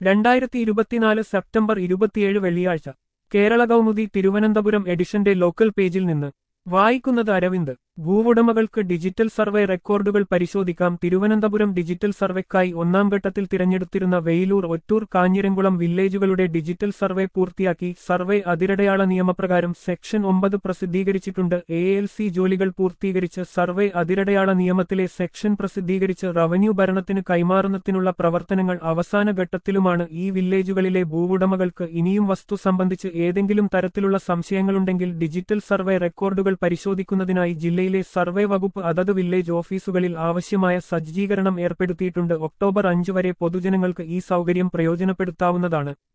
രണ്ടായിരത്തി ഇരുപത്തിനാല് സെപ്റ്റംബർ ഇരുപത്തിയേഴ് വെള്ളിയാഴ്ച കേരള കൗമുദി തിരുവനന്തപുരം എഡിഷന്റെ ലോക്കൽ പേജിൽ നിന്ന് വായിക്കുന്നത് അരവിന്ദ് ഭൂവുടമകൾക്ക് ഡിജിറ്റൽ സർവേ റെക്കോർഡുകൾ പരിശോധിക്കാം തിരുവനന്തപുരം ഡിജിറ്റൽ സർവേക്കായി ഒന്നാം ഘട്ടത്തിൽ തിരഞ്ഞെടുത്തിരുന്ന വെയിലൂർ ഒറ്റൂർ കാഞ്ഞിരംകുളം വില്ലേജുകളുടെ ഡിജിറ്റൽ സർവേ പൂർത്തിയാക്കി സർവേ അതിരടയാള നിയമപ്രകാരം സെക്ഷൻ ഒമ്പത് പ്രസിദ്ധീകരിച്ചിട്ടുണ്ട് എ എൽ സി ജോലികൾ പൂർത്തീകരിച്ച് സർവേ അതിരടയാള നിയമത്തിലെ സെക്ഷൻ പ്രസിദ്ധീകരിച്ച് റവന്യൂ ഭരണത്തിന് കൈമാറുന്നതിനുള്ള പ്രവർത്തനങ്ങൾ അവസാന ഘട്ടത്തിലുമാണ് ഈ വില്ലേജുകളിലെ ഭൂവുടമകൾക്ക് ഇനിയും വസ്തു സംബന്ധിച്ച് ഏതെങ്കിലും തരത്തിലുള്ള സംശയങ്ങളുണ്ടെങ്കിൽ ഡിജിറ്റൽ സർവേ റെക്കോർഡുകൾ പരിശോധിക്കുന്നതിനായി ജില്ലയിലെ സർവേ വകുപ്പ് അതത് വില്ലേജ് ഓഫീസുകളിൽ ആവശ്യമായ സജ്ജീകരണം ഏർപ്പെടുത്തിയിട്ടുണ്ട് ഒക്ടോബർ അഞ്ച് വരെ പൊതുജനങ്ങൾക്ക് ഈ സൗകര്യം പ്രയോജനപ്പെടുത്താവുന്നതാണ്